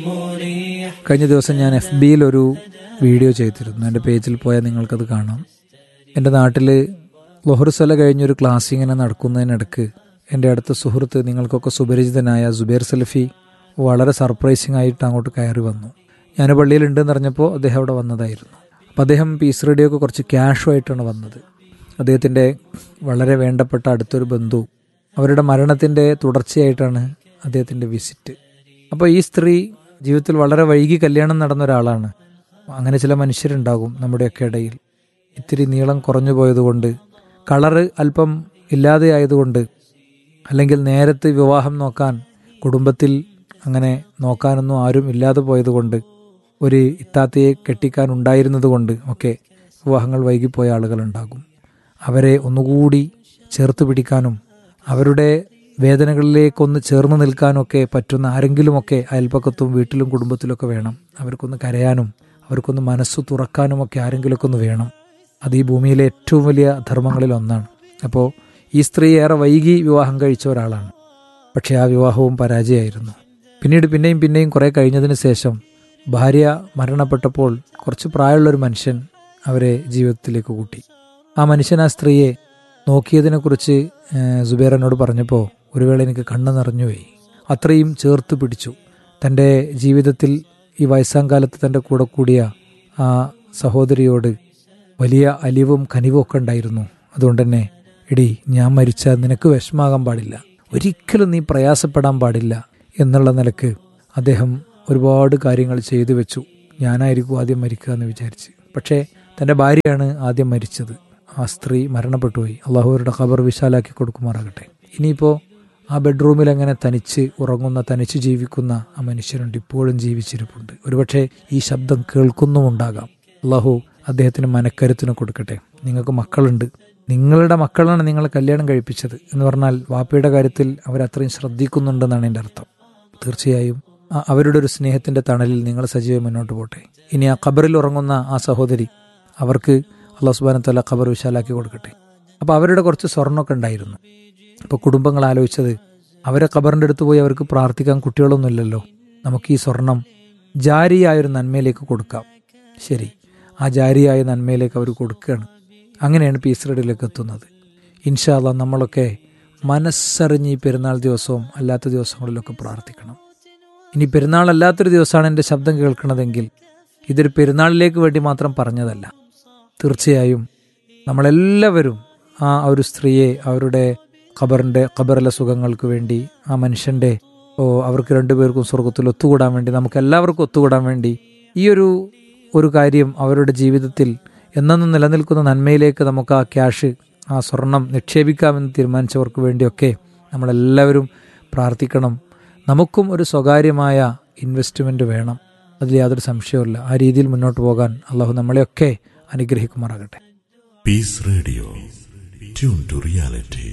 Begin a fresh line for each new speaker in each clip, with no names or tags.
مريح
കഴിഞ്ഞ ദിവസം ഞാൻ എഫ് ബിയിൽ ഒരു വീഡിയോ ചെയ്തിരുന്നു എൻ്റെ പേജിൽ പോയാൽ നിങ്ങൾക്കത് കാണാം എൻ്റെ നാട്ടിൽ ലൊഹറുസല കഴിഞ്ഞൊരു ക്ലാസ് ഇങ്ങനെ നടക്കുന്നതിനിടക്ക് എൻ്റെ അടുത്ത സുഹൃത്ത് നിങ്ങൾക്കൊക്കെ സുപരിചിതനായ സുബൈർ സലഫി വളരെ സർപ്രൈസിങ് ആയിട്ട് അങ്ങോട്ട് കയറി വന്നു ഞാൻ പള്ളിയിലുണ്ടെന്ന് അറിഞ്ഞപ്പോൾ അദ്ദേഹം അവിടെ വന്നതായിരുന്നു അപ്പോൾ അദ്ദേഹം പീസ് റേഡിയോക്ക് കുറച്ച് ക്യാഷുമായിട്ടാണ് വന്നത് അദ്ദേഹത്തിൻ്റെ വളരെ വേണ്ടപ്പെട്ട അടുത്തൊരു ബന്ധു അവരുടെ മരണത്തിൻ്റെ തുടർച്ചയായിട്ടാണ് അദ്ദേഹത്തിൻ്റെ വിസിറ്റ് അപ്പോൾ ഈ സ്ത്രീ ജീവിതത്തിൽ വളരെ വൈകി കല്യാണം നടന്ന ഒരാളാണ് അങ്ങനെ ചില മനുഷ്യരുണ്ടാകും നമ്മുടെയൊക്കെ ഇടയിൽ ഇത്തിരി നീളം കുറഞ്ഞു പോയതുകൊണ്ട് കളറ് അല്പം ഇല്ലാതെയായതുകൊണ്ട് അല്ലെങ്കിൽ നേരത്തെ വിവാഹം നോക്കാൻ കുടുംബത്തിൽ അങ്ങനെ നോക്കാനൊന്നും ആരും ഇല്ലാതെ പോയതുകൊണ്ട് ഒരു ഇത്താത്തയെ കെട്ടിക്കാൻ ഉണ്ടായിരുന്നത് കൊണ്ട് ഒക്കെ വിവാഹങ്ങൾ വൈകിപ്പോയ ആളുകളുണ്ടാകും അവരെ ഒന്നുകൂടി ചേർത്ത് പിടിക്കാനും അവരുടെ വേദനകളിലേക്കൊന്ന് ചേർന്ന് നിൽക്കാനൊക്കെ പറ്റുന്ന ആരെങ്കിലുമൊക്കെ അയൽപ്പക്കത്തും വീട്ടിലും കുടുംബത്തിലൊക്കെ വേണം അവർക്കൊന്ന് കരയാനും അവർക്കൊന്ന് മനസ്സ് തുറക്കാനുമൊക്കെ ആരെങ്കിലുമൊക്കെ ഒന്ന് വേണം അത് ഈ ഭൂമിയിലെ ഏറ്റവും വലിയ ധർമ്മങ്ങളിൽ ഒന്നാണ് അപ്പോൾ ഈ സ്ത്രീ ഏറെ വൈകി വിവാഹം കഴിച്ച ഒരാളാണ് പക്ഷേ ആ വിവാഹവും പരാജയമായിരുന്നു പിന്നീട് പിന്നെയും പിന്നെയും കുറേ കഴിഞ്ഞതിന് ശേഷം ഭാര്യ മരണപ്പെട്ടപ്പോൾ കുറച്ച് പ്രായമുള്ളൊരു മനുഷ്യൻ അവരെ ജീവിതത്തിലേക്ക് കൂട്ടി ആ മനുഷ്യൻ ആ സ്ത്രീയെ നോക്കിയതിനെക്കുറിച്ച് സുബേർ എന്നോട് പറഞ്ഞപ്പോൾ ഒരു വേള എനിക്ക് കണ്ണ് നിറഞ്ഞുപോയി അത്രയും ചേർത്ത് പിടിച്ചു തൻ്റെ ജീവിതത്തിൽ ഈ വയസ്സാം കാലത്ത് തൻ്റെ കൂടെ കൂടിയ ആ സഹോദരിയോട് വലിയ അലിവും കനിവും ഒക്കെ ഉണ്ടായിരുന്നു അതുകൊണ്ട് തന്നെ എടി ഞാൻ മരിച്ചാൽ നിനക്ക് വിഷമാകാൻ പാടില്ല ഒരിക്കലും നീ പ്രയാസപ്പെടാൻ പാടില്ല എന്നുള്ള നിലക്ക് അദ്ദേഹം ഒരുപാട് കാര്യങ്ങൾ ചെയ്തു വെച്ചു ഞാനായിരിക്കും ആദ്യം മരിക്കുക എന്ന് വിചാരിച്ച് പക്ഷേ തൻ്റെ ഭാര്യയാണ് ആദ്യം മരിച്ചത് ആ സ്ത്രീ മരണപ്പെട്ടുപോയി അള്ളാഹുവരുടെ ഖബർ വിശാലാക്കി കൊടുക്കുമാറാകട്ടെ ഇനിയിപ്പോൾ ആ ബെഡ്റൂമിൽ അങ്ങനെ തനിച്ച് ഉറങ്ങുന്ന തനിച്ച് ജീവിക്കുന്ന ആ മനുഷ്യരുണ്ട് ഇപ്പോഴും ജീവിച്ചിരിപ്പുണ്ട് ഒരുപക്ഷെ ഈ ശബ്ദം കേൾക്കുന്നുമുണ്ടാകാം അള്ളാഹു അദ്ദേഹത്തിന് മനക്കരുത്തിന് കൊടുക്കട്ടെ നിങ്ങൾക്ക് മക്കളുണ്ട് നിങ്ങളുടെ മക്കളാണ് നിങ്ങൾ കല്യാണം കഴിപ്പിച്ചത് എന്ന് പറഞ്ഞാൽ വാപ്പയുടെ കാര്യത്തിൽ അവരത്രയും ശ്രദ്ധിക്കുന്നുണ്ടെന്നാണ് എൻ്റെ അർത്ഥം തീർച്ചയായും അവരുടെ ഒരു സ്നേഹത്തിന്റെ തണലിൽ നിങ്ങൾ സജീവം മുന്നോട്ട് പോട്ടെ ഇനി ആ ഖബറിൽ ഉറങ്ങുന്ന ആ സഹോദരി അവർക്ക് അള്ളാഹു സുബാനത്തല്ല ഖബർ വിശാലാക്കി കൊടുക്കട്ടെ അപ്പോൾ അവരുടെ കുറച്ച് സ്വർണ്ണമൊക്കെ ഉണ്ടായിരുന്നു അപ്പോൾ കുടുംബങ്ങൾ ആലോചിച്ചത് അവരെ ഖബറിൻ്റെ അടുത്ത് പോയി അവർക്ക് പ്രാർത്ഥിക്കാൻ കുട്ടികളൊന്നുമില്ലല്ലോ നമുക്ക് ഈ സ്വർണം ജാരിയായൊരു നന്മയിലേക്ക് കൊടുക്കാം ശരി ആ ജാരിയായ നന്മയിലേക്ക് അവർ കൊടുക്കുകയാണ് അങ്ങനെയാണ് പീസ് റെഡിലേക്ക് എത്തുന്നത് ഇൻഷാല്ല നമ്മളൊക്കെ മനസ്സറിഞ്ഞ് ഈ പെരുന്നാൾ ദിവസവും അല്ലാത്ത ദിവസങ്ങളിലൊക്കെ പ്രാർത്ഥിക്കണം ഇനി പെരുന്നാൾ അല്ലാത്തൊരു ദിവസമാണ് എൻ്റെ ശബ്ദം കേൾക്കുന്നതെങ്കിൽ ഇതൊരു പെരുന്നാളിലേക്ക് വേണ്ടി മാത്രം പറഞ്ഞതല്ല തീർച്ചയായും നമ്മളെല്ലാവരും ആ ഒരു സ്ത്രീയെ അവരുടെ ഖബറിൻ്റെ ഖബറിലെ സുഖങ്ങൾക്ക് വേണ്ടി ആ മനുഷ്യൻ്റെ ഓ അവർക്ക് രണ്ടുപേർക്കും സ്വർഗത്തിൽ ഒത്തുകൂടാൻ വേണ്ടി നമുക്ക് എല്ലാവർക്കും ഒത്തുകൂടാൻ വേണ്ടി ഈ ഒരു ഒരു കാര്യം അവരുടെ ജീവിതത്തിൽ എന്നെന്നും നിലനിൽക്കുന്ന നന്മയിലേക്ക് നമുക്ക് ആ ക്യാഷ് ആ സ്വർണം നിക്ഷേപിക്കാമെന്ന് തീരുമാനിച്ചവർക്ക് വേണ്ടിയൊക്കെ നമ്മളെല്ലാവരും പ്രാർത്ഥിക്കണം നമുക്കും ഒരു സ്വകാര്യമായ ഇൻവെസ്റ്റ്മെൻറ്റ് വേണം അതിൽ യാതൊരു സംശയവുമില്ല ആ രീതിയിൽ മുന്നോട്ട് പോകാൻ അള്ളാഹു നമ്മളെയൊക്കെ അനുഗ്രഹിക്കുമാറാകട്ടെ
peace radio tune to reality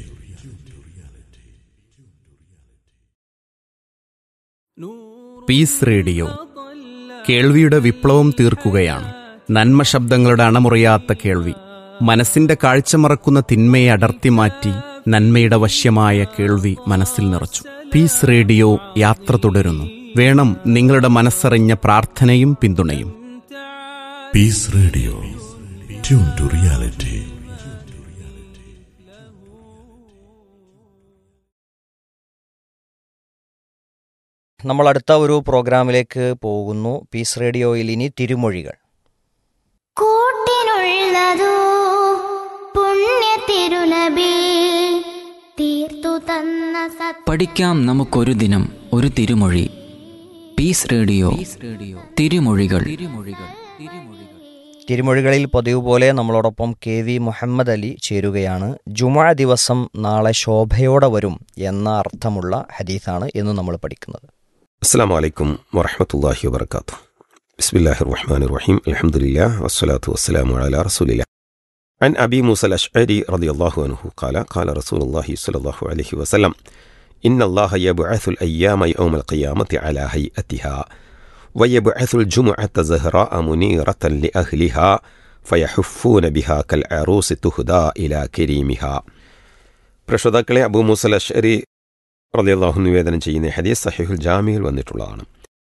peace radio കേൾവിയുടെ വിപ്ലവം തീർക്കുകയാണ് നന്മ ശബ്ദങ്ങളുടെ അണമുറിയാത്ത കേൾവി മനസ്സിന്റെ കാഴ്ച മറക്കുന്ന തിന്മയെ അടർത്തി മാറ്റി നന്മയുടെ വശ്യമായ കേൾവി മനസ്സിൽ നിറച്ചു പീസ് റേഡിയോ യാത്ര തുടരുന്നു വേണം നിങ്ങളുടെ മനസ്സറിഞ്ഞ പ്രാർത്ഥനയും പിന്തുണയും
peace radio tune to reality
നമ്മൾ അടുത്ത ഒരു പ്രോഗ്രാമിലേക്ക് പോകുന്നു പീസ് റേഡിയോയിൽ ഇനി തിരുമൊഴികൾ
കൂട്ടിനുള്ളതോ പുണ്യ തിരുനബി തീർത്തു തന്ന സത്
പഠിക്കാം നമുക്കൊരു ദിനം ഒരു തിരുമൊഴി പീസ് റേഡിയോ തിരുമൊഴികൾ തിരുമൊഴികൾ തിരുമൊഴികൾ
തിരുമൊഴികളിൽ പതിവ് പോലെ നമ്മളോടൊപ്പം കെ വി മുഹമ്മദ് അലി ചേരുകയാണ് ജുമാ ദിവസം നാളെ ശോഭയോടെ വരും എന്ന അർത്ഥമുള്ള ഹദീസാണ് എന്ന് നമ്മൾ പഠിക്കുന്നത്
السلام عليكم ورحمة الله وبركاته بسم الله الرحمن الرحيم الحمد لله والصلاة والسلام على رسول الله عن أبي موسى الأشعري رضي الله عنه قال قال رسول الله صلى الله عليه وسلم إن الله يبعث الأيام يوم القيامة على هيئتها ويبعث الجمعة زهراء منيرة لأهلها فيحفون بها كالعروس تهدى إلى كريمها പ്രശ്രോതാക്കളെ അബൂ മൂസൽ അഷ്അരി റളിയല്ലാഹു നിവേദനം ചെയ്യുന്ന ഹദീസ് സഹീഹുൽ ജാമിയിൽ വന്നിട്ടുള്ളതാണ്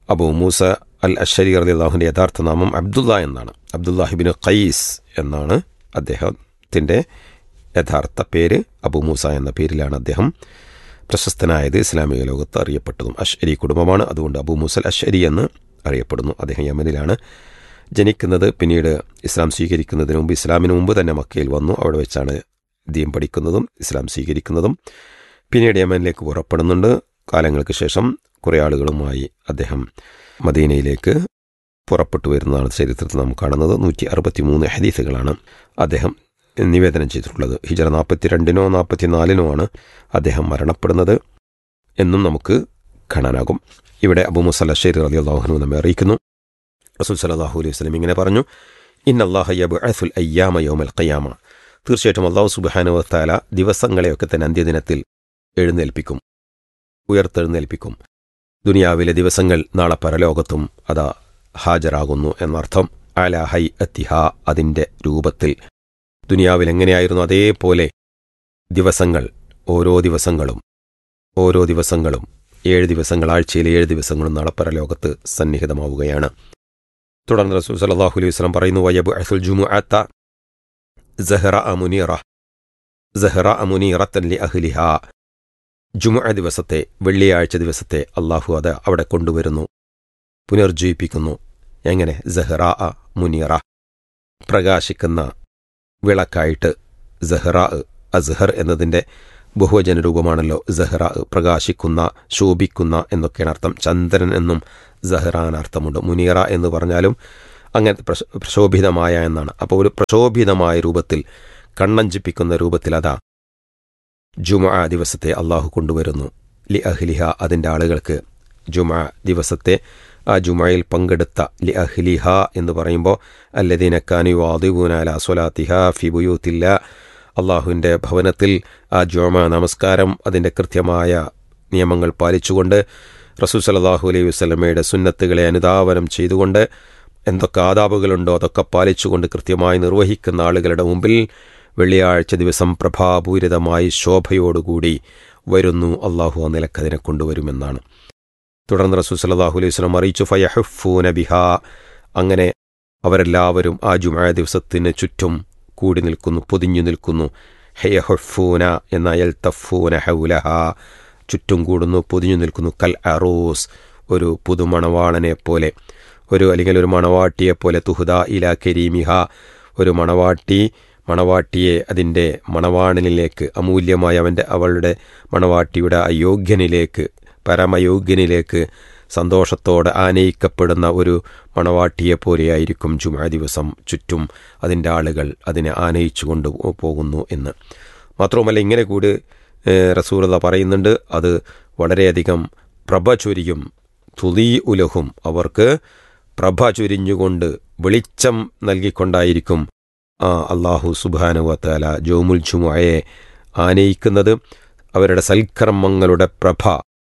അബൂ മൂസ അൽ അഷരി റലി അള്ളാഹുവിൻ്റെ യഥാർത്ഥ നാമം അബ്ദുള്ള എന്നാണ് അബ്ദുല്ലാഹിബിൻ ഖൈസ് എന്നാണ് അദ്ദേഹത്തിൻ്റെ യഥാർത്ഥ പേര് അബൂ മൂസ എന്ന പേരിലാണ് അദ്ദേഹം പ്രശസ്തനായത് ഇസ്ലാമിക ലോകത്ത് അറിയപ്പെട്ടതും അഷ്അരി കുടുംബമാണ് അതുകൊണ്ട് അബൂ മൂസൽ അഷ്അരി എന്ന് അറിയപ്പെടുന്നു അദ്ദേഹം യമനിലാണ് ജനിക്കുന്നത് പിന്നീട് ഇസ്ലാം സ്വീകരിക്കുന്നതിന് മുമ്പ് ഇസ്ലാമിന് മുമ്പ് തന്നെ മക്കയിൽ വന്നു അവിടെ വെച്ചാണ് ദീൻ പഠിക്കുന്നതും ഇസ്ലാം സ്വീകരിക്കുന്നതും പിന്നീട് യമനിലേക്ക് പുറപ്പെടുന്നുണ്ട് കാലങ്ങൾക്ക് ശേഷം കുറേ ആളുകളുമായി അദ്ദേഹം മദീനയിലേക്ക് പുറപ്പെട്ടു വരുന്നതാണ് ചരിത്രത്തിൽ നാം കാണുന്നത് നൂറ്റി അറുപത്തി മൂന്ന് ഹദീസുകളാണ് അദ്ദേഹം നിവേദനം ചെയ്തിട്ടുള്ളത് ഹിജറ നാൽപ്പത്തി രണ്ടിനോ നാൽപ്പത്തിനാലിനോ ആണ് അദ്ദേഹം മരണപ്പെടുന്നത് എന്നും നമുക്ക് കാണാനാകും ഇവിടെ അബു മുസല്ല ഷെരി അലി അള്ളാഹുനു നമ്മെ അറിയിക്കുന്നു റസൂൽ സലാഹു അലൈഹി വസ്ലം ഇങ്ങനെ പറഞ്ഞു ഇൻ അള്ളാഹയ്യബ് അസുൽ അയ്യാമ യോമൽ ഖയ്യാമ തീർച്ചയായിട്ടും അള്ളാഹു സുബാനുവത്താല ദിവസങ്ങളെയൊക്കെ തന്നെ അന്ത്യദിനത്തിൽ എഴുന്നേൽപ്പിക്കും ഉയർത്തെഴുന്നേൽപ്പിക്കും ദുനിയാവിലെ ദിവസങ്ങൾ നാളെ പരലോകത്തും അതാ ഹാജരാകുന്നു എന്നർത്ഥം അല ഹൈ അത്തിഹ അതിൻ്റെ രൂപത്തിൽ ദുനിയാവിൽ എങ്ങനെയായിരുന്നു അതേപോലെ ദിവസങ്ങൾ ഓരോ ദിവസങ്ങളും ഓരോ ദിവസങ്ങളും ഏഴ് ദിവസങ്ങൾ ആഴ്ചയിലെ ഏഴ് ദിവസങ്ങളും നാളെ പരലോകത്ത് സന്നിഹിതമാവുകയാണ് തുടർന്ന് റസൂൽ സലാഹു അലൈഹി വസ്ലം പറയുന്നു വയബ് അസുൽ ജുമു അത്ത സഹറ അമുനീറ സഹറ അമുനീറത്തൻ ലി അഹ്ലിഹ ജുമുഅ ദിവസത്തെ വെള്ളിയാഴ്ച ദിവസത്തെ അള്ളാഹു അത് അവിടെ കൊണ്ടുവരുന്നു പുനർജീവിപ്പിക്കുന്നു എങ്ങനെ സഹറ അ മുനീറ പ്രകാശിക്കുന്ന വിളക്കായിട്ട് സഹറ അസ്ഹർ എന്നതിൻ്റെ ബഹുവചന രൂപമാണല്ലോ സഹറ പ്രകാശിക്കുന്ന ശോഭിക്കുന്ന എന്നൊക്കെയാണ് അർത്ഥം ചന്ദ്രൻ എന്നും സഹറാൻ അർത്ഥമുണ്ട് മുനീറ എന്ന് പറഞ്ഞാലും അങ്ങനത്തെ പ്രശ- പ്രശോഭിതമായ എന്നാണ് അപ്പോൾ ഒരു പ്രശോഭിതമായ രൂപത്തിൽ കണ്ണഞ്ചിപ്പിക്കുന്ന രൂപത്തിൽ അതാ ജുമ ദിവസത്തെ അള്ളാഹു കൊണ്ടുവരുന്നു ലി അഹ്ലിഹ അതിൻ്റെ ആളുകൾക്ക് ജുമ ദിവസത്തെ ആ ജുമയിൽ പങ്കെടുത്ത ലി അഹ്ലിഹ എന്ന് പറയുമ്പോൾ അല്ലദീനക്കാനി വാദിബൂനാല സ്വലാത്തിഹ ഫി ബുയൂത്തില്ല അള്ളാഹുവിൻ്റെ ഭവനത്തിൽ ആ ജുമ നമസ്കാരം അതിൻ്റെ കൃത്യമായ നിയമങ്ങൾ പാലിച്ചുകൊണ്ട് റസൂൽ സലാഹു അലൈഹി വസ്ലമയുടെ സുന്നത്തുകളെ അനുധാവനം ചെയ്തുകൊണ്ട് എന്തൊക്കെ ആദാബുകളുണ്ടോ അതൊക്കെ പാലിച്ചുകൊണ്ട് കൃത്യമായി നിർവഹിക്കുന്ന ആളുകളുടെ മുമ്പിൽ വെള്ളിയാഴ്ച ദിവസം പ്രഭാപൂരിതമായി ശോഭയോടുകൂടി വരുന്നു അള്ളാഹു ആ നിലക്കതിനെ കൊണ്ടുവരുമെന്നാണ് തുടർന്ന് റസൂൽ സലാഹു അലൈഹി വസ്ലം അറിയിച്ചു ഫയഹുഫൂന ബിഹ അങ്ങനെ അവരെല്ലാവരും ആ ജുമാ ദിവസത്തിന് ചുറ്റും കൂടി നിൽക്കുന്നു പൊതിഞ്ഞു നിൽക്കുന്നു ഹെയഹുഫൂന എന്ന യൽത്തഫൂന ഹൗലഹ ചുറ്റും കൂടുന്നു പൊതിഞ്ഞു നിൽക്കുന്നു കൽ അറൂസ് ഒരു പുതുമണവാളനെ പോലെ ഒരു അല്ലെങ്കിൽ ഒരു മണവാട്ടിയെ പോലെ തുഹുദ ഇല കരീമിഹ ഒരു മണവാട്ടി മണവാട്ടിയെ അതിൻ്റെ മണവാണനിലേക്ക് അമൂല്യമായ അവൻ്റെ അവളുടെ മണവാട്ടിയുടെ അയോഗ്യനിലേക്ക് പരമയോഗ്യനിലേക്ക് സന്തോഷത്തോടെ ആനയിക്കപ്പെടുന്ന ഒരു മണവാട്ടിയെ പോലെയായിരിക്കും ജുമാ ദിവസം ചുറ്റും അതിൻ്റെ ആളുകൾ അതിനെ ആനയിച്ചു കൊണ്ട് പോകുന്നു എന്ന് മാത്രവുമല്ല ഇങ്ങനെ കൂടി റസൂറത പറയുന്നുണ്ട് അത് വളരെയധികം പ്രഭ ചൊരിയും തുലീ ഉലഹും അവർക്ക് പ്രഭ ചൊരിഞ്ഞുകൊണ്ട് വെളിച്ചം നൽകിക്കൊണ്ടായിരിക്കും ആ അള്ളാഹു സുബാനുവത്താല ജോമുൽ ചുമയെ ആനയിക്കുന്നത് അവരുടെ സൽക്കർമ്മങ്ങളുടെ പ്രഭ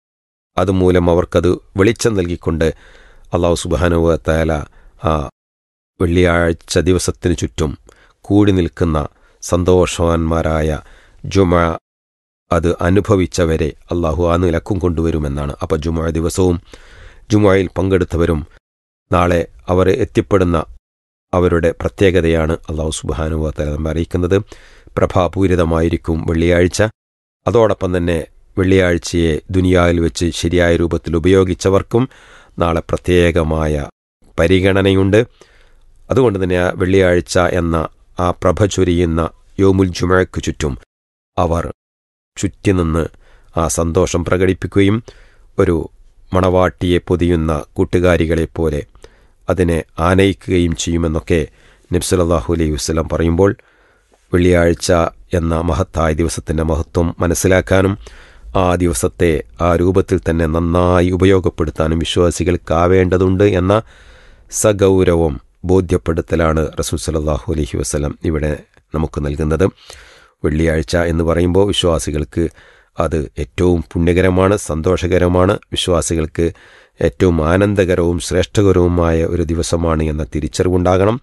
അതുമൂലം അവർക്കത് വെളിച്ചം നൽകിക്കൊണ്ട് അള്ളാഹു സുബാനുവത്താല ആ വെള്ളിയാഴ്ച ദിവസത്തിന് ചുറ്റും കൂടി നിൽക്കുന്ന സന്തോഷവാന്മാരായ ജുമ അത് അനുഭവിച്ചവരെ അള്ളാഹു ആ നിലക്കും കൊണ്ടുവരുമെന്നാണ് അപ്പോൾ ജുമ ദിവസവും ജുമയിൽ പങ്കെടുത്തവരും നാളെ അവർ എത്തിപ്പെടുന്ന അവരുടെ പ്രത്യേകതയാണ് അള്ളാഹു സുബാനുവത്തല നമ്മെ അറിയിക്കുന്നത് പ്രഭാപൂരിതമായിരിക്കും വെള്ളിയാഴ്ച അതോടൊപ്പം തന്നെ വെള്ളിയാഴ്ചയെ ദുനിയാവിൽ വെച്ച് ശരിയായ രൂപത്തിൽ ഉപയോഗിച്ചവർക്കും നാളെ പ്രത്യേകമായ പരിഗണനയുണ്ട് അതുകൊണ്ട് തന്നെ ആ വെള്ളിയാഴ്ച എന്ന ആ പ്രഭ ചൊരിയുന്ന യോമുൽ ജുമയ്ക്ക് ചുറ്റും അവർ ചുറ്റിനിന്ന് ആ സന്തോഷം പ്രകടിപ്പിക്കുകയും ഒരു മണവാട്ടിയെ പൊതിയുന്ന കൂട്ടുകാരികളെപ്പോലെ അതിനെ ആനയിക്കുകയും ചെയ്യുമെന്നൊക്കെ നബ്സലല്ലാഹു അലൈഹി വസ്ലം പറയുമ്പോൾ വെള്ളിയാഴ്ച എന്ന മഹത്തായ ദിവസത്തിൻ്റെ മഹത്വം മനസ്സിലാക്കാനും ആ ദിവസത്തെ ആ രൂപത്തിൽ തന്നെ നന്നായി ഉപയോഗപ്പെടുത്താനും വിശ്വാസികൾക്കാവേണ്ടതുണ്ട് എന്ന സഗൗരവം ബോധ്യപ്പെടുത്തലാണ് റസൂൽ സലാഹു അലഹി വസ്ലം ഇവിടെ നമുക്ക് നൽകുന്നത് വെള്ളിയാഴ്ച എന്ന് പറയുമ്പോൾ വിശ്വാസികൾക്ക് അത് ഏറ്റവും പുണ്യകരമാണ് സന്തോഷകരമാണ് വിശ്വാസികൾക്ക് ഏറ്റവും ആനന്ദകരവും ശ്രേഷ്ഠകരവുമായ ഒരു ദിവസമാണ് എന്ന തിരിച്ചറിവുണ്ടാകണം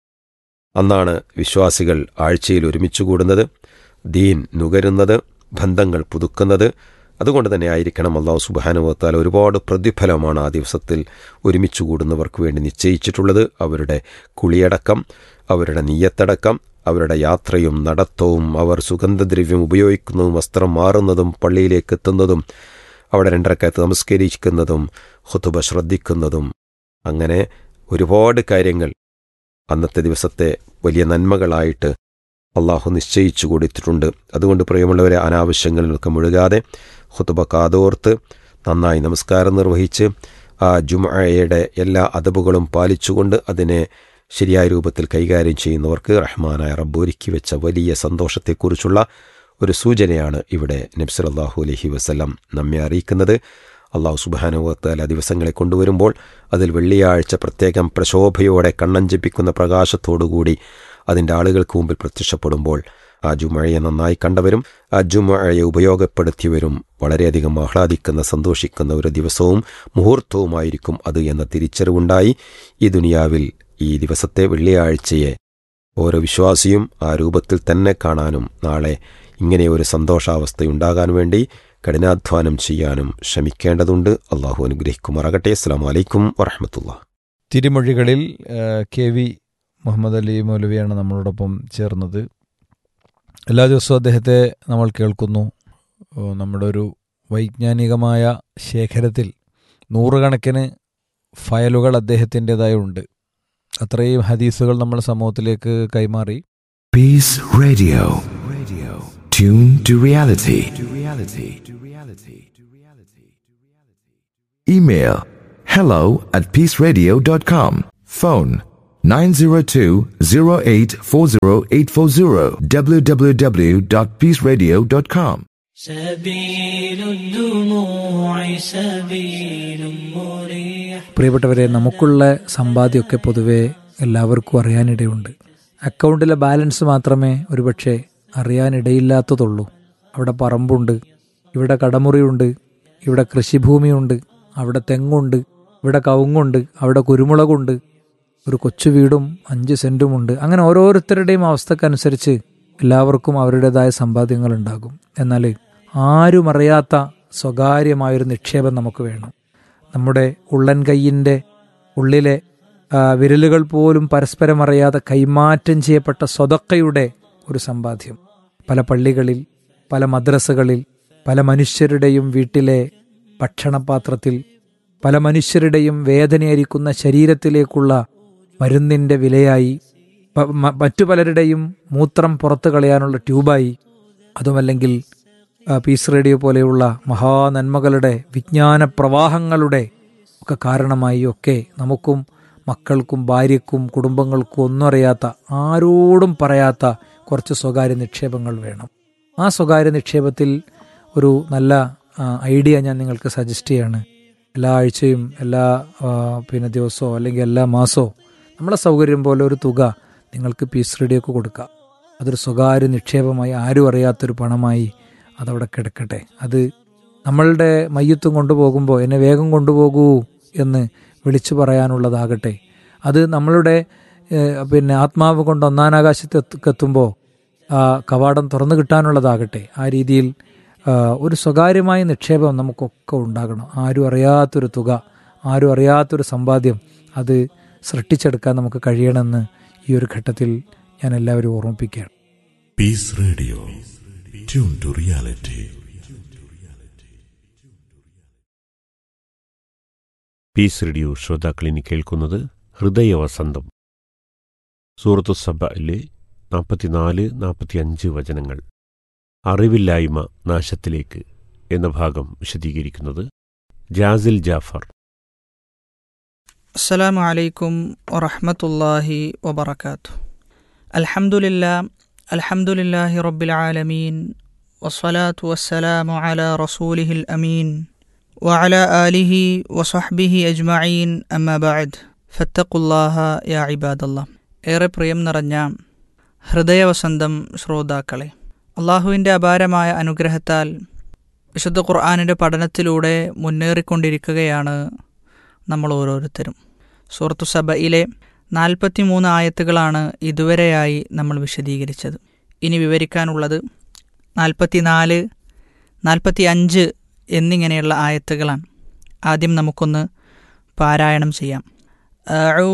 അന്നാണ് വിശ്വാസികൾ ആഴ്ചയിൽ ഒരുമിച്ച് കൂടുന്നത് ദീൻ നുകരുന്നത് ബന്ധങ്ങൾ പുതുക്കുന്നത് അതുകൊണ്ട് തന്നെ ആയിരിക്കണം അള്ളാഹു സുബാനുവത്താൽ ഒരുപാട് പ്രതിഫലമാണ് ആ ദിവസത്തിൽ ഒരുമിച്ച് കൂടുന്നവർക്ക് വേണ്ടി നിശ്ചയിച്ചിട്ടുള്ളത് അവരുടെ കുളിയടക്കം അവരുടെ നീയത്തടക്കം അവരുടെ യാത്രയും നടത്തവും അവർ സുഗന്ധദ്രവ്യം ഉപയോഗിക്കുന്നതും വസ്ത്രം മാറുന്നതും പള്ളിയിലേക്ക് എത്തുന്നതും അവിടെ രണ്ടരക്കകത്ത് നമസ്കരിക്കുന്നതും ഹുത്തുബ ശ്രദ്ധിക്കുന്നതും അങ്ങനെ ഒരുപാട് കാര്യങ്ങൾ അന്നത്തെ ദിവസത്തെ വലിയ നന്മകളായിട്ട് അള്ളാഹു നിശ്ചയിച്ചു കൊടുത്തിട്ടുണ്ട് അതുകൊണ്ട് പ്രിയമുള്ളവരെ അനാവശ്യങ്ങളിലൊക്കെ മുഴുകാതെ ഹുത്തുബ കാതോർത്ത് നന്നായി നമസ്കാരം നിർവഹിച്ച് ആ ജുമയുടെ എല്ലാ അദബുകളും പാലിച്ചുകൊണ്ട് അതിനെ ശരിയായ രൂപത്തിൽ കൈകാര്യം ചെയ്യുന്നവർക്ക് റഹ്മാനായ റബ്ബ് ഒരുക്കി വെച്ച വലിയ സന്തോഷത്തെക്കുറിച്ചുള്ള ഒരു സൂചനയാണ് ഇവിടെ നബ്സലല്ലാഹു അലഹി വസ്ലം നമ്മെ അറിയിക്കുന്നത് അള്ളാഹു സുബാനുവത്താല ദിവസങ്ങളെ കൊണ്ടുവരുമ്പോൾ അതിൽ വെള്ളിയാഴ്ച പ്രത്യേകം പ്രശോഭയോടെ കണ്ണഞ്ചിപ്പിക്കുന്ന പ്രകാശത്തോടുകൂടി അതിൻ്റെ ആളുകൾക്ക് മുമ്പിൽ പ്രത്യക്ഷപ്പെടുമ്പോൾ ആ ജുമഴയെ നന്നായി കണ്ടവരും ആ ജുമഴയെ ഉപയോഗപ്പെടുത്തിയവരും വളരെയധികം ആഹ്ലാദിക്കുന്ന സന്തോഷിക്കുന്ന ഒരു ദിവസവും മുഹൂർത്തവുമായിരിക്കും അത് എന്ന തിരിച്ചറിവുണ്ടായി ഈ ദുനിയാവിൽ ഈ ദിവസത്തെ വെള്ളിയാഴ്ചയെ ഓരോ വിശ്വാസിയും ആ രൂപത്തിൽ തന്നെ കാണാനും നാളെ ഇങ്ങനെ ഒരു സന്തോഷാവസ്ഥയുണ്ടാകാൻ വേണ്ടി കഠിനാധ്വാനം ചെയ്യാനും ശ്രമിക്കേണ്ടതുണ്ട് അള്ളാഹു അനുഗ്രഹിക്കുമാറാകട്ടെ അസ്സാം വലൈക്കും വറഹമത്തുള്ള
തിരുമൊഴികളിൽ ആ, കെ വി മുഹമ്മദ് അലി മൗലവിയാണ് നമ്മളോടൊപ്പം ചേർന്നത് എല്ലാ ദിവസവും അദ്ദേഹത്തെ നമ്മൾ കേൾക്കുന്നു ഓ, നമ്മുടെ ഒരു വൈജ്ഞാനികമായ ശേഖരത്തിൽ നൂറുകണക്കിന് ഫയലുകൾ അദ്ദേഹത്തിൻ്റെതായ ഉണ്ട് അത്രയും ഹദീസുകൾ നമ്മുടെ സമൂഹത്തിലേക്ക് കൈമാറി
Peace Radio. Radio. Tune to reality. To reality. To reality. To reality. Email hello at peaceradio.com. Phone 902-0840840 www.peaceradio.com.
سبيل الدموع سبيل مريح
പ്രിയപ്പെട്ടവരെ നമുക്കുള്ള സമ്പാദ്യമൊക്കെ പൊതുവെ എല്ലാവർക്കും അറിയാനിടയുണ്ട് അക്കൗണ്ടിലെ ബാലൻസ് മാത്രമേ ഒരുപക്ഷെ അറിയാനിടയില്ലാത്തതുള്ളൂ അവിടെ പറമ്പുണ്ട് ഇവിടെ കടമുറിയുണ്ട് ഇവിടെ കൃഷിഭൂമിയുണ്ട് അവിടെ തെങ്ങുണ്ട് ഇവിടെ കവുങ്ങുണ്ട് അവിടെ കുരുമുളകുണ്ട് ഒരു കൊച്ചു വീടും അഞ്ച് സെന്റുമുണ്ട് അങ്ങനെ ഓരോരുത്തരുടെയും അവസ്ഥക്കനുസരിച്ച് എല്ലാവർക്കും അവരുടേതായ സമ്പാദ്യങ്ങൾ ഉണ്ടാകും എന്നാൽ ആരും അറിയാത്ത സ്വകാര്യമായൊരു നിക്ഷേപം നമുക്ക് വേണം നമ്മുടെ ഉള്ളൻ കൈയിൻ്റെ ഉള്ളിലെ ആ, വിരലുകൾ പോലും പരസ്പരം അറിയാതെ കൈമാറ്റം ചെയ്യപ്പെട്ട സ്വതക്കയുടെ ഒരു സമ്പാദ്യം പല പള്ളികളിൽ പല മദ്രസകളിൽ പല മനുഷ്യരുടെയും വീട്ടിലെ ഭക്ഷണപാത്രത്തിൽ പല മനുഷ്യരുടെയും വേദനയായിരിക്കുന്ന ശരീരത്തിലേക്കുള്ള മരുന്നിൻ്റെ വിലയായി പ- മ- മറ്റു പലരുടെയും മൂത്രം പുറത്തു കളയാനുള്ള ട്യൂബായി അതുമല്ലെങ്കിൽ ആ, പീസ് റേഡിയോ പോലെയുള്ള മഹാനന്മകളുടെ വിജ്ഞാന പ്രവാഹങ്ങളുടെ ഒക്കെ കാരണമായി ഒക്കെ നമുക്കും മക്കൾക്കും ഭാര്യക്കും കുടുംബങ്ങൾക്കും ഒന്നും അറിയാത്ത ആരോടും പറയാത്ത കുറച്ച് സ്വകാര്യ നിക്ഷേപങ്ങൾ വേണം ആ സ്വകാര്യ നിക്ഷേപത്തിൽ ഒരു നല്ല ആ, ഐഡിയ ഞാൻ നിങ്ങൾക്ക് സജസ്റ്റ് ചെയ്യാണ് എല്ലാ ആഴ്ചയും എല്ലാ ആ, പിന്നെ ദിവസമോ അല്ലെങ്കിൽ എല്ലാ മാസമോ നമ്മളെ സൗകര്യം പോലെ ഒരു തുക നിങ്ങൾക്ക് പീസ് റേഡിയോക്ക് കൊടുക്കാം അതൊരു സ്വകാര്യ നിക്ഷേപമായി ആരും അറിയാത്തൊരു പണമായി അതവിടെ കിടക്കട്ടെ അത് നമ്മളുടെ മയ്യത്തും കൊണ്ടുപോകുമ്പോൾ എന്നെ വേഗം കൊണ്ടുപോകൂ എന്ന് വിളിച്ചു പറയാനുള്ളതാകട്ടെ അത് നമ്മളുടെ ഏഹ്, പിന്നെ ആത്മാവ് കൊണ്ട് ഒന്നാനാകാശത്തെത്തുമ്പോൾ ആ കവാടം തുറന്നു കിട്ടാനുള്ളതാകട്ടെ ആ രീതിയിൽ ആ, ഒരു സ്വകാര്യമായ നിക്ഷേപം നമുക്കൊക്കെ ഉണ്ടാകണം ആരും അറിയാത്തൊരു തുക ആരും അറിയാത്തൊരു സമ്പാദ്യം അത് സൃഷ്ടിച്ചെടുക്കാൻ നമുക്ക് കഴിയണമെന്ന് ഈ ഒരു ഘട്ടത്തിൽ ഞാൻ എല്ലാവരും ഓർമ്മിപ്പിക്കുകയാണ്
Peace Radio. Tune to reality.
Peace radio ശ്രോതാക്കളിനി കേൾക്കുന്നത് ഹൃദയവസന്തം സൂറത്തു സബയിലെ നാൽപ്പത്തിനാല് നാൽപ്പത്തിയഞ്ച് വചനങ്ങൾ അറിവില്ലായ്മ നാശത്തിലേക്ക് എന്ന ഭാഗം വിശദീകരിക്കുന്നത് ജാസിൽ ജാഫർ
السلام عليكم ورحمة الله وبركاته الحمد لله الحمد لله رب العالمين والصلاة والسلام على رسوله الأمين وعلى آله وصحبه أجمعين أما بعد فاتقوا الله يا عباد الله ഏറെ പ്രിയം നിറഞ്ഞ ഹൃദയവസന്തം ശ്രോതാക്കളെ അള്ളാഹുവിൻ്റെ അപാരമായ അനുഗ്രഹത്താൽ വിശുദ്ധ ഖുർആാനിൻ്റെ പഠനത്തിലൂടെ മുന്നേറിക്കൊണ്ടിരിക്കുകയാണ് നമ്മൾ ഓരോരുത്തരും സൂറത്തു സബയിലെ നാൽപ്പത്തിമൂന്ന് ആയത്തുകളാണ് ഇതുവരെയായി നമ്മൾ വിശദീകരിച്ചത് ഇനി വിവരിക്കാനുള്ളത് നാൽപ്പത്തിനാല് നാൽപ്പത്തി അഞ്ച് എന്നിങ്ങനെയുള്ള ആയത്തുകളാണ് ആദ്യം നമുക്കൊന്ന് പാരായണം ചെയ്യാം